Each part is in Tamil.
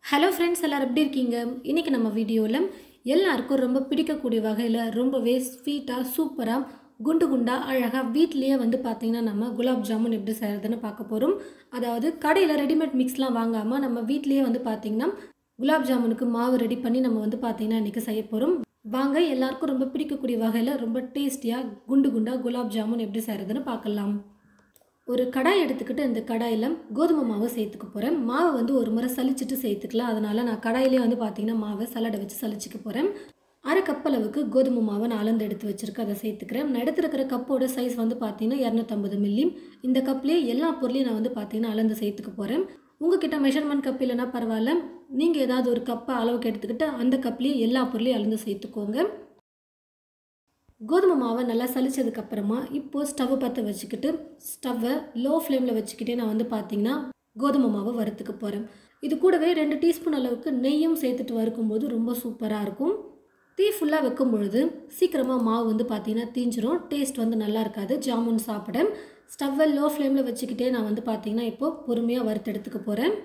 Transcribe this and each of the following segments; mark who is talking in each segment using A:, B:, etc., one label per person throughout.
A: ஹலோ ஃப்ரெண்ட்ஸ் எல்லோரும் எப்படி இருக்கீங்க இன்றைக்கி நம்ம வீடியோவில் எல்லாருக்கும் ரொம்ப பிடிக்கக்கூடிய வகையில் ரொம்பவே ஸ்வீட்டாக சூப்பராக குண்டு குண்டாக அழகாக வீட்லேயே வந்து பார்த்திங்கன்னா நம்ம குலாப் ஜாமுன் எப்படி செய்கிறதுன்னு பார்க்க போகிறோம் அதாவது கடையில் ரெடிமேட் மிக்ஸ்லாம் வாங்காமல் நம்ம வீட்லேயே வந்து பார்த்திங்கன்னா குலாப் ஜாமுனுக்கு மாவு ரெடி பண்ணி நம்ம வந்து பார்த்திங்கன்னா இன்றைக்கி செய்ய போகிறோம் வாங்க எல்லாருக்கும் ரொம்ப பிடிக்கக்கூடிய வகையில் ரொம்ப டேஸ்டியாக குண்டு குண்டாக குலாப் ஜாமுன் எப்படி செய்கிறதுன்னு பார்க்கலாம் ஒரு கடாய் எடுத்துக்கிட்டு இந்த கடாயில் கோதுமை மாவை சேர்த்துக்க போகிறேன் மாவை வந்து ஒரு முறை சலிச்சிட்டு சேர்த்துக்கலாம் அதனால் நான் கடாயிலே வந்து பார்த்திங்கன்னா மாவை சலடை வச்சு சலிச்சிக்க போகிறேன் அரை கப் அளவுக்கு கோதுமை மாவை நான் அளந்து எடுத்து வச்சுருக்கேன் அதை சேர்த்துக்கிறேன் நான் எடுத்துருக்கிற கப்போட சைஸ் வந்து பார்த்திங்கன்னா இரநூத்தம்பது மில்லி இந்த கப்லேயே எல்லா பொருளையும் நான் வந்து பார்த்திங்கன்னா அளந்து சேர்த்துக்க போகிறேன் உங்ககிட்ட மெஷர்மெண்ட் கப் இல்லைன்னா பரவாயில்ல நீங்கள் ஏதாவது ஒரு கப்பை அளவுக்கு எடுத்துக்கிட்டு அந்த கப்லேயே எல்லா பொருளையும் அளந்து சேர்த்துக்கோங்க கோதுமை மாவை நல்லா சலிச்சதுக்கப்புறமா இப்போது ஸ்டவ்வை பற்ற வச்சுக்கிட்டு ஸ்டவ்வை லோ ஃப்ளேமில் வச்சுக்கிட்டே நான் வந்து பார்த்திங்கன்னா கோதுமை மாவை வறுத்துக்க போகிறேன் இது கூடவே ரெண்டு டீஸ்பூன் அளவுக்கு நெய்யும் சேர்த்துட்டு வறுக்கும்போது ரொம்ப சூப்பராக இருக்கும் தீ ஃபுல்லாக வைக்கும் பொழுது சீக்கிரமாக மாவு வந்து பார்த்திங்கன்னா தீஞ்சிரும் டேஸ்ட் வந்து நல்லா இருக்காது ஜாமுன் சாப்பிட ஸ்டவ்வை லோ ஃப்ளேமில் வச்சுக்கிட்டே நான் வந்து பார்த்திங்கன்னா இப்போது பொறுமையாக வறுத்து எடுத்துக்க போகிறேன்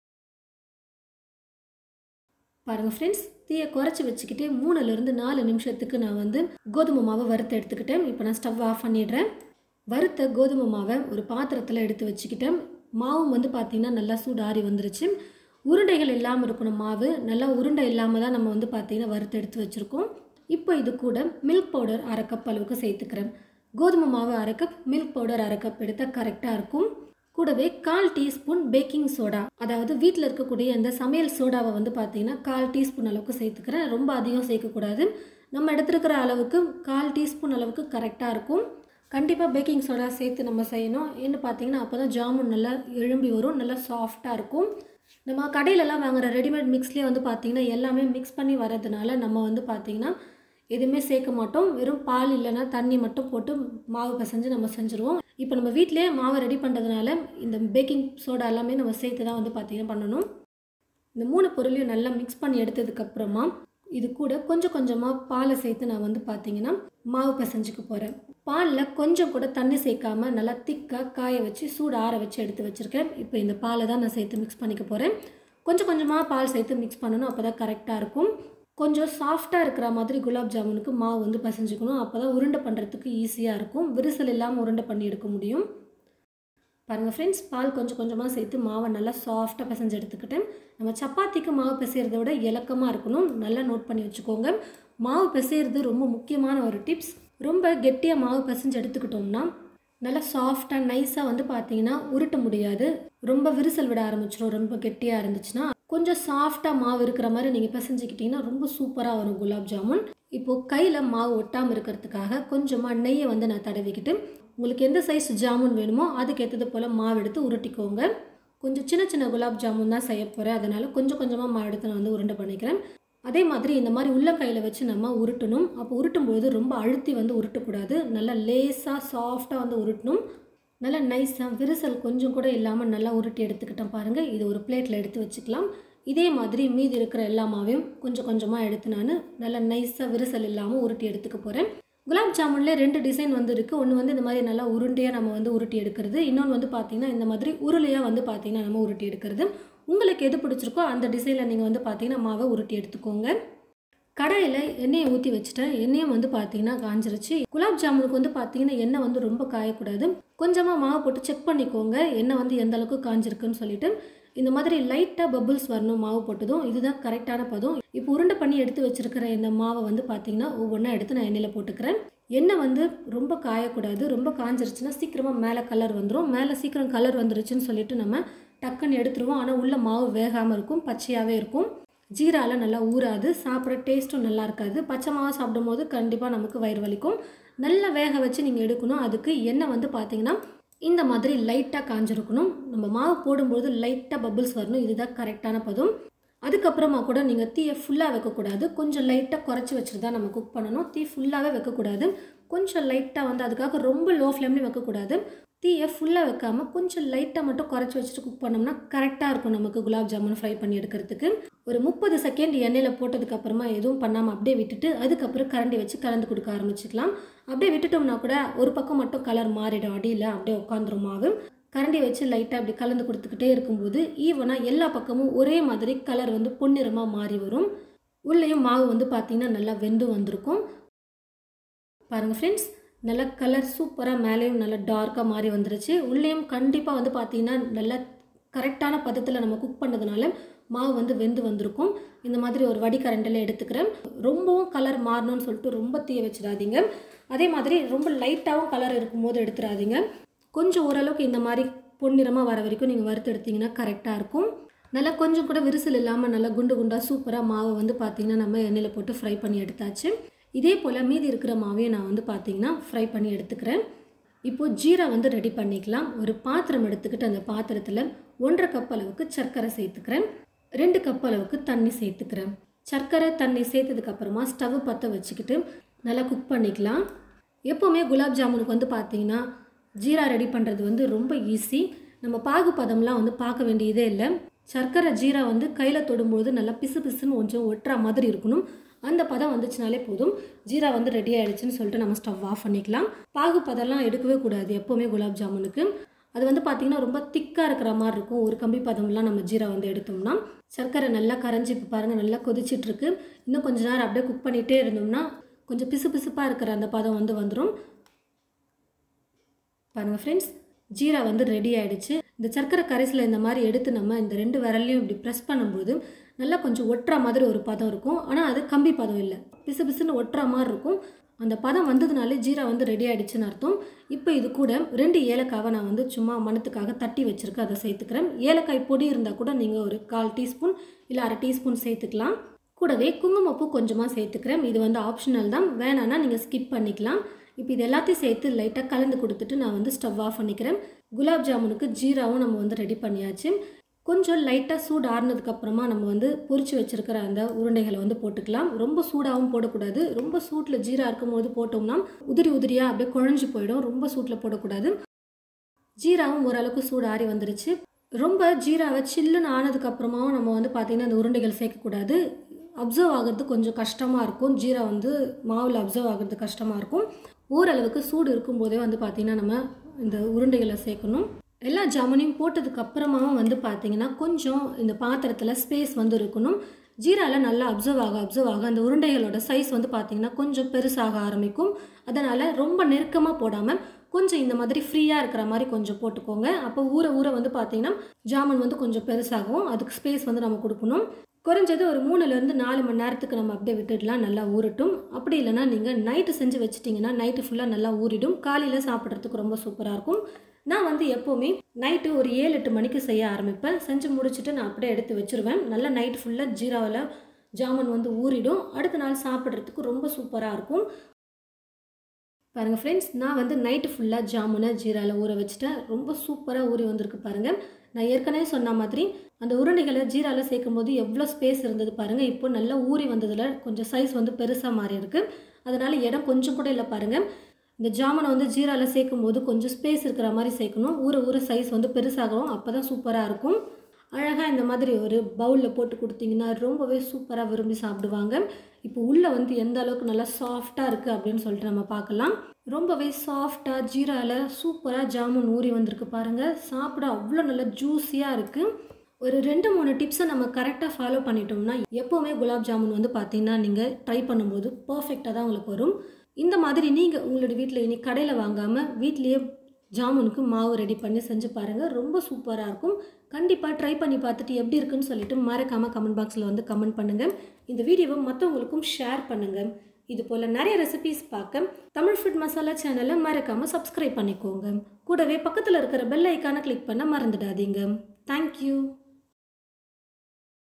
A: பாருங்கள் ஃப்ரெண்ட்ஸ் தீயை குறைச்சி வச்சுக்கிட்டே மூணுலேருந்து நாலு நிமிஷத்துக்கு நான் வந்து கோதுமை மாவை வறுத்து எடுத்துக்கிட்டேன் இப்போ நான் ஸ்டவ் ஆஃப் பண்ணிடுறேன் வறுத்த கோதுமை மாவை ஒரு பாத்திரத்தில் எடுத்து வச்சுக்கிட்டேன் மாவும் வந்து பார்த்திங்கன்னா நல்லா சூடாறி வந்துருச்சு உருண்டைகள் இல்லாமல் இருக்கணும் மாவு நல்லா உருண்டை இல்லாமல் தான் நம்ம வந்து பார்த்திங்கன்னா வறுத்து எடுத்து வச்சுருக்கோம் இப்போ இது கூட மில்க் பவுடர் அரை கப் அளவுக்கு சேர்த்துக்கிறேன் கோதுமை மாவு அரை கப் மில்க் பவுடர் அரை கப் எடுத்தால் கரெக்டாக இருக்கும் கூடவே கால் டீஸ்பூன் பேக்கிங் சோடா அதாவது வீட்டில் இருக்கக்கூடிய அந்த சமையல் சோடாவை வந்து பார்த்தீங்கன்னா கால் டீஸ்பூன் அளவுக்கு சேர்த்துக்கிறேன் ரொம்ப அதிகம் சேர்க்கக்கூடாது நம்ம எடுத்துருக்கிற அளவுக்கு கால் டீஸ்பூன் அளவுக்கு கரெக்டாக இருக்கும் கண்டிப்பாக பேக்கிங் சோடா சேர்த்து நம்ம செய்யணும் என்ன பார்த்தீங்கன்னா அப்போ தான் ஜாமுன் நல்லா எழும்பி வரும் நல்லா சாஃப்டாக இருக்கும் நம்ம கடையிலலாம் வாங்குகிற ரெடிமேட் மிக்ஸ்லேயே வந்து பார்த்திங்கன்னா எல்லாமே மிக்ஸ் பண்ணி வர்றதுனால நம்ம வந்து பார்த்திங்கன்னா எதுவுமே சேர்க்க மாட்டோம் வெறும் பால் இல்லைன்னா தண்ணி மட்டும் போட்டு மாவு பிசைஞ்சு நம்ம செஞ்சுருவோம் இப்போ நம்ம வீட்டிலேயே மாவை ரெடி பண்ணுறதுனால இந்த பேக்கிங் சோடா எல்லாமே நம்ம சேர்த்து தான் வந்து பார்த்திங்கன்னா பண்ணணும் இந்த மூணு பொருளையும் நல்லா மிக்ஸ் பண்ணி எடுத்ததுக்கப்புறமா இது கூட கொஞ்சம் கொஞ்சமாக பாலை சேர்த்து நான் வந்து பார்த்திங்கன்னா மாவு பிசைஞ்சுக்க போகிறேன் பாலில் கொஞ்சம் கூட தண்ணி சேர்க்காம நல்லா திக்காக காய வச்சு சூடு ஆற வச்சு எடுத்து வச்சுருக்கேன் இப்போ இந்த பாலை தான் நான் சேர்த்து மிக்ஸ் பண்ணிக்க போகிறேன் கொஞ்சம் கொஞ்சமாக பால் சேர்த்து மிக்ஸ் பண்ணணும் அப்போ தான் கரெக்டாக இருக்கும் கொஞ்சம் சாஃப்டாக இருக்கிற மாதிரி குலாப் ஜாமுனுக்கு மாவு வந்து பசைஞ்சுக்கணும் அப்போ தான் உருண்டை பண்ணுறதுக்கு ஈஸியாக இருக்கும் விரிசல் இல்லாமல் உருண்டை பண்ணி எடுக்க முடியும் பாருங்கள் ஃப்ரெண்ட்ஸ் பால் கொஞ்சம் கொஞ்சமாக சேர்த்து மாவை நல்லா சாஃப்டாக பிசைஞ்சு எடுத்துக்கிட்டேன் நம்ம சப்பாத்திக்கு மாவு பிசைகிறத விட இலக்கமாக இருக்கணும் நல்லா நோட் பண்ணி வச்சுக்கோங்க மாவு பிசைகிறது ரொம்ப முக்கியமான ஒரு டிப்ஸ் ரொம்ப கெட்டியாக மாவு பிசைஞ்சு எடுத்துக்கிட்டோம்னா நல்லா சாஃப்டாக நைஸாக வந்து பார்த்தீங்கன்னா உருட்ட முடியாது ரொம்ப விரிசல் விட ஆரம்பிச்சிடும் ரொம்ப கெட்டியாக இருந்துச்சுன்னா கொஞ்சம் சாஃப்டாக மாவு இருக்கிற மாதிரி நீங்கள் பிசைஞ்சிக்கிட்டிங்கன்னா ரொம்ப சூப்பராக வரும் குலாப் ஜாமுன் இப்போது கையில் மாவு ஒட்டாமல் இருக்கிறதுக்காக கொஞ்சமாக நெய்யை வந்து நான் தடவிக்கிட்டு உங்களுக்கு எந்த சைஸ் ஜாமுன் வேணுமோ அதுக்கு ஏற்றது போல் மாவு எடுத்து உருட்டிக்கோங்க கொஞ்சம் சின்ன சின்ன குலாப் ஜாமுன் தான் செய்ய போகிறேன் அதனால் கொஞ்சம் கொஞ்சமாக மாவு எடுத்து நான் வந்து உருண்டை பண்ணிக்கிறேன் அதே மாதிரி இந்த மாதிரி உள்ளங்கையில் வச்சு நம்ம உருட்டணும் அப்போ உருட்டும்போது ரொம்ப அழுத்தி வந்து உருட்டக்கூடாது நல்லா லேஸாக சாஃப்டாக வந்து உருட்டணும் நல்லா நைஸாக விரிசல் கொஞ்சம் கூட இல்லாமல் நல்லா உருட்டி எடுத்துக்கிட்டேன் பாருங்கள் இது ஒரு பிளேட்டில் எடுத்து வச்சுக்கலாம் இதே மாதிரி மீதி இருக்கிற எல்லா மாவையும் கொஞ்சம் கொஞ்சமாக எடுத்து நான் நல்லா நைஸாக விரிசல் இல்லாமல் உருட்டி எடுத்துக்க போகிறேன் குலாப் ஜாமுன்லேயே ரெண்டு டிசைன் வந்து இருக்குது ஒன்று வந்து இந்த மாதிரி நல்லா உருண்டையாக நம்ம வந்து உருட்டி எடுக்கிறது இன்னொன்று வந்து பார்த்திங்கன்னா இந்த மாதிரி உருளையாக வந்து பார்த்திங்கன்னா நம்ம உருட்டி எடுக்கிறது உங்களுக்கு எது பிடிச்சிருக்கோ அந்த டிசைனில் நீங்கள் வந்து பார்த்திங்கன்னா மாவை உருட்டி எடுத்துக்கோங்க கடாயில் எண்ணெயை ஊற்றி வச்சுட்டேன் எண்ணெயும் வந்து பார்த்தீங்கன்னா காஞ்சிருச்சு குலாப் ஜாமுனுக்கு வந்து பார்த்தீங்கன்னா எண்ணெய் வந்து ரொம்ப காயக்கூடாது கொஞ்சமாக மாவு போட்டு செக் பண்ணிக்கோங்க எண்ணெய் வந்து எந்த அளவுக்கு காஞ்சிருக்குன்னு சொல்லிட்டு இந்த மாதிரி லைட்டாக பபுள்ஸ் வரணும் மாவு போட்டதும் இதுதான் கரெக்டான பதம் இப்போ உருண்டை பண்ணி எடுத்து வச்சிருக்கிற இந்த மாவை வந்து பார்த்தீங்கன்னா ஒவ்வொன்றா எடுத்து நான் எண்ணெயில் போட்டுக்கிறேன் எண்ணெய் வந்து ரொம்ப காயக்கூடாது ரொம்ப காஞ்சிருச்சுன்னா சீக்கிரமாக மேலே கலர் வந்துடும் மேலே சீக்கிரம் கலர் வந்துருச்சுன்னு சொல்லிட்டு நம்ம டக்குன்னு எடுத்துருவோம் ஆனால் உள்ள மாவு வேகாமல் இருக்கும் பச்சையாகவே இருக்கும் ஜீராவில் நல்லா ஊறாது சாப்பிட்ற டேஸ்ட்டும் நல்லா இருக்காது பச்சை மாவு சாப்பிடும்போது கண்டிப்பாக நமக்கு வயிறு வலிக்கும் நல்லா வேக வச்சு நீங்கள் எடுக்கணும் அதுக்கு எண்ணெய் வந்து பார்த்தீங்கன்னா இந்த மாதிரி லைட்டாக காஞ்சிருக்கணும் நம்ம மாவு போடும்போது லைட்டாக பபுள்ஸ் வரணும் இதுதான் கரெக்டான பதம் அதுக்கப்புறமா கூட நீங்கள் தீயை ஃபுல்லாக வைக்கக்கூடாது கொஞ்சம் லைட்டாக குறைச்சி வச்சுட்டு தான் நம்ம குக் பண்ணணும் தீ ஃபுல்லாகவே வைக்கக்கூடாது கொஞ்சம் லைட்டாக வந்து அதுக்காக ரொம்ப லோ ஃப்ளேம்லேயும் வைக்கக்கூடாது தீயை ஃபுல்லாக வைக்காமல் கொஞ்சம் லைட்டாக மட்டும் குறைச்சி வச்சுட்டு குக் பண்ணோம்னா கரெக்டாக இருக்கும் நமக்கு குலாப் ஜாமுன் ஃப்ரை பண்ணி எடுக்கிறதுக்கு ஒரு முப்பது செகண்ட் எண்ணெயில் போட்டதுக்கப்புறமா எதுவும் பண்ணாமல் அப்படியே விட்டுட்டு அதுக்கப்புறம் கரண்டி வச்சு கலந்து கொடுக்க ஆரம்பிச்சுக்கலாம் அப்படியே விட்டுட்டோம்னா கூட ஒரு பக்கம் மட்டும் கலர் மாறிடும் அடியில் அப்படியே உட்காந்துரும் மாவு கரண்டி வச்சு லைட்டாக அப்படி கலந்து கொடுத்துக்கிட்டே இருக்கும்போது ஈவனாக எல்லா பக்கமும் ஒரே மாதிரி கலர் வந்து பொன்னிறமாக மாறி வரும் உள்ளேயும் மாவு வந்து பார்த்திங்கன்னா நல்லா வெந்து வந்திருக்கும் பாருங்கள் ஃப்ரெண்ட்ஸ் நல்லா கலர் சூப்பராக மேலேயும் நல்லா டார்க்காக மாறி வந்துருச்சு உள்ளேயும் கண்டிப்பாக வந்து பார்த்திங்கன்னா நல்லா கரெக்டான பதத்தில் நம்ம குக் பண்ணதுனால மாவு வந்து வெந்து வந்திருக்கும் இந்த மாதிரி ஒரு வடிகரண்டில் எடுத்துக்கிறேன் ரொம்பவும் கலர் மாறணும்னு சொல்லிட்டு ரொம்ப தீய வச்சிடாதீங்க அதே மாதிரி ரொம்ப லைட்டாகவும் கலர் இருக்கும்போது எடுத்துடாதீங்க கொஞ்சம் ஓரளவுக்கு இந்த மாதிரி பொன்னிறமாக வர வரைக்கும் நீங்கள் வறுத்து எடுத்தீங்கன்னா கரெக்டாக இருக்கும் நல்லா கொஞ்சம் கூட விரிசல் இல்லாமல் நல்லா குண்டு குண்டாக சூப்பராக மாவை வந்து பார்த்திங்கன்னா நம்ம எண்ணெயில் போட்டு ஃப்ரை பண்ணி எடுத்தாச்சு இதே போல் மீதி இருக்கிற மாவையும் நான் வந்து பார்த்திங்கன்னா ஃப்ரை பண்ணி எடுத்துக்கிறேன் இப்போது ஜீரா வந்து ரெடி பண்ணிக்கலாம் ஒரு பாத்திரம் எடுத்துக்கிட்டு அந்த பாத்திரத்தில் ஒன்றரை கப் அளவுக்கு சர்க்கரை சேர்த்துக்கிறேன் ரெண்டு கப் அளவுக்கு தண்ணி சேர்த்துக்கிறேன் சர்க்கரை தண்ணி சேர்த்ததுக்கு அப்புறமா ஸ்டவ் பற்ற வச்சுக்கிட்டு நல்லா குக் பண்ணிக்கலாம் எப்போவுமே குலாப் ஜாமுனுக்கு வந்து பார்த்தீங்கன்னா ஜீரா ரெடி பண்ணுறது வந்து ரொம்ப ஈஸி நம்ம பாகு பதம்லாம் வந்து பார்க்க வேண்டியதே இல்லை சர்க்கரை ஜீரா வந்து கையில் தொடும்போது நல்லா பிசு பிசுன்னு கொஞ்சம் ஒட்டுற மாதிரி இருக்கணும் அந்த பதம் வந்துச்சுனாலே போதும் ஜீரா வந்து ரெடி ஆயிடுச்சுன்னு சொல்லிட்டு நம்ம ஸ்டவ் ஆஃப் பண்ணிக்கலாம் பாகு பதம்லாம் எடுக்கவே கூடாது எப்போவுமே குலாப் ஜாமுனுக்கு அது வந்து பார்த்திங்கன்னா ரொம்ப திக்காக இருக்கிற மாதிரி இருக்கும் ஒரு கம்பி பதம்லாம் நம்ம ஜீரா வந்து எடுத்தோம்னா சர்க்கரை நல்லா கரைஞ்சி இப்போ பாருங்கள் நல்லா கொதிச்சிட்ருக்கு இன்னும் கொஞ்ச நேரம் அப்படியே குக் பண்ணிகிட்டே இருந்தோம்னா கொஞ்சம் பிசு பிசுப்பாக இருக்கிற அந்த பதம் வந்து வந்துடும் பாருங்கள் ஃப்ரெண்ட்ஸ் ஜீரா வந்து ரெடி ஆயிடுச்சு இந்த சர்க்கரை கரைசலை இந்த மாதிரி எடுத்து நம்ம இந்த ரெண்டு விரல்லையும் இப்படி ப்ரெஸ் பண்ணும்போது நல்லா கொஞ்சம் ஒட்டுற மாதிரி ஒரு பதம் இருக்கும் ஆனால் அது கம்பி பதம் இல்லை பிசு பிசுன்னு ஒட்டுற மாதிரி இருக்கும் அந்த பதம் வந்ததுனாலே ஜீரா வந்து ரெடி ஆயிடுச்சுன்னு அர்த்தம் இப்போ இது கூட ரெண்டு ஏலக்காவை நான் வந்து சும்மா மணத்துக்காக தட்டி வச்சுருக்கேன் அதை சேர்த்துக்கிறேன் ஏலக்காய் பொடி இருந்தால் கூட நீங்கள் ஒரு கால் டீஸ்பூன் இல்லை அரை டீஸ்பூன் சேர்த்துக்கலாம் கூடவே குங்குமப்பூ கொஞ்சமாக சேர்த்துக்கிறேன் இது வந்து ஆப்ஷனல் தான் வேணான்னா நீங்கள் ஸ்கிப் பண்ணிக்கலாம் இப்போ இது எல்லாத்தையும் சேர்த்து லைட்டாக கலந்து கொடுத்துட்டு நான் வந்து ஸ்டவ் ஆஃப் பண்ணிக்கிறேன் குலாப் ஜாமுனுக்கு ஜீராவும் நம்ம வந்து ரெடி பண்ணியாச்சு கொஞ்சம் லைட்டாக சூடு ஆறுனதுக்கப்புறமா நம்ம வந்து பொரிச்சு வச்சுருக்கிற அந்த உருண்டைகளை வந்து போட்டுக்கலாம் ரொம்ப சூடாகவும் போடக்கூடாது ரொம்ப சூட்டில் ஜீரா இருக்கும்போது போட்டோம்னா உதிரி உதிரியாக அப்படியே குழஞ்சி போயிடும் ரொம்ப சூட்டில் போடக்கூடாது ஜீராவும் ஓரளவுக்கு சூடு ஆறி வந்துருச்சு ரொம்ப ஜீராவை சில்லுன்னு ஆனதுக்கப்புறமாவும் நம்ம வந்து பார்த்திங்கன்னா அந்த உருண்டைகள் சேர்க்கக்கூடாது அப்சர்வ் ஆகிறது கொஞ்சம் கஷ்டமாக இருக்கும் ஜீரா வந்து மாவில் அப்சர்வ் ஆகிறது கஷ்டமாக இருக்கும் ஓரளவுக்கு சூடு இருக்கும்போதே வந்து பார்த்திங்கன்னா நம்ம இந்த உருண்டைகளை சேர்க்கணும் எல்லா ஜாமுனையும் போட்டதுக்கு அப்புறமாவும் வந்து பார்த்தீங்கன்னா கொஞ்சம் இந்த பாத்திரத்தில் ஸ்பேஸ் வந்து இருக்கணும் ஜீரால நல்லா அப்சர்வ் ஆக அப்சர்வ் ஆக அந்த உருண்டைகளோட சைஸ் வந்து பார்த்தீங்கன்னா கொஞ்சம் பெருசாக ஆரம்பிக்கும் அதனால் ரொம்ப நெருக்கமாக போடாமல் கொஞ்சம் இந்த மாதிரி ஃப்ரீயாக இருக்கிற மாதிரி கொஞ்சம் போட்டுக்கோங்க அப்போ ஊற ஊற வந்து பார்த்தீங்கன்னா ஜாமுன் வந்து கொஞ்சம் பெருசாகும் அதுக்கு ஸ்பேஸ் வந்து நம்ம கொடுக்கணும் குறைஞ்சது ஒரு மூணுலேருந்து நாலு மணி நேரத்துக்கு நம்ம அப்படியே விட்டுடலாம் நல்லா ஊறட்டும் அப்படி இல்லைனா நீங்கள் நைட்டு செஞ்சு வச்சிட்டிங்கன்னா நைட்டு ஃபுல்லாக நல்லா ஊறிடும் காலையில் சாப்பிட்றதுக்கு ரொம்ப சூப்பராக இருக்கும் நான் வந்து எப்போவுமே நைட்டு ஒரு ஏழு எட்டு மணிக்கு செய்ய ஆரம்பிப்பேன் செஞ்சு முடிச்சுட்டு நான் அப்படியே எடுத்து வச்சுருவேன் நல்லா நைட்டு ஃபுல்லாக ஜீராவில் ஜாமுன் வந்து ஊறிடும் அடுத்த நாள் சாப்பிட்றதுக்கு ரொம்ப சூப்பராக இருக்கும் பாருங்கள் ஃப்ரெண்ட்ஸ் நான் வந்து நைட்டு ஃபுல்லாக ஜாமுனை ஜீராவில் ஊற வச்சுட்டேன் ரொம்ப சூப்பராக ஊறி வந்திருக்கு பாருங்கள் நான் ஏற்கனவே சொன்ன மாதிரி அந்த உருண்டைகளை ஜீராவில் சேர்க்கும் போது எவ்வளோ ஸ்பேஸ் இருந்தது பாருங்கள் இப்போ நல்லா ஊறி வந்ததில் கொஞ்சம் சைஸ் வந்து பெருசாக மாறி இருக்கு அதனால் இடம் கொஞ்சம் கூட இல்லை பாருங்கள் இந்த ஜாமனை வந்து ஜீராவில் சேர்க்கும் போது கொஞ்சம் ஸ்பேஸ் இருக்கிற மாதிரி சேர்க்கணும் ஊற ஊற சைஸ் வந்து பெருசாகும் அப்போ தான் சூப்பராக இருக்கும் அழகாக இந்த மாதிரி ஒரு பவுலில் போட்டு கொடுத்தீங்கன்னா ரொம்பவே சூப்பராக விரும்பி சாப்பிடுவாங்க இப்போ உள்ளே வந்து எந்த அளவுக்கு நல்லா சாஃப்டாக இருக்குது அப்படின்னு சொல்லிட்டு நம்ம பார்க்கலாம் ரொம்பவே சாஃப்டாக ஜீராவில் சூப்பராக ஜாமுன் ஊறி வந்திருக்கு பாருங்கள் சாப்பிட அவ்வளோ நல்லா ஜூஸியாக இருக்குது ஒரு ரெண்டு மூணு டிப்ஸை நம்ம கரெக்டாக ஃபாலோ பண்ணிட்டோம்னா எப்போவுமே குலாப் ஜாமுன் வந்து பார்த்தீங்கன்னா நீங்கள் ட்ரை பண்ணும்போது பர்ஃபெக்டாக தான் உங்களுக்கு வரும் இந்த மாதிரி நீங்கள் உங்களோட வீட்டில் இனி கடையில் வாங்காமல் வீட்லேயே ஜாமுனுக்கு மாவு ரெடி பண்ணி செஞ்சு பாருங்கள் ரொம்ப சூப்பராக இருக்கும் கண்டிப்பாக ட்ரை பண்ணி பார்த்துட்டு எப்படி இருக்குன்னு சொல்லிட்டு மறக்காமல் கமெண்ட் பாக்ஸில் வந்து கமெண்ட் பண்ணுங்கள் இந்த வீடியோவை மற்றவங்களுக்கும் ஷேர் பண்ணுங்கள் இது போல் நிறைய ரெசிபீஸ் பார்க்க தமிழ் ஃபுட் மசாலா சேனலை மறக்காமல் சப்ஸ்கிரைப் பண்ணிக்கோங்க கூடவே பக்கத்தில் இருக்கிற பெல் ஐக்கானை கிளிக் பண்ண மறந்துடாதீங்க தேங்க்யூ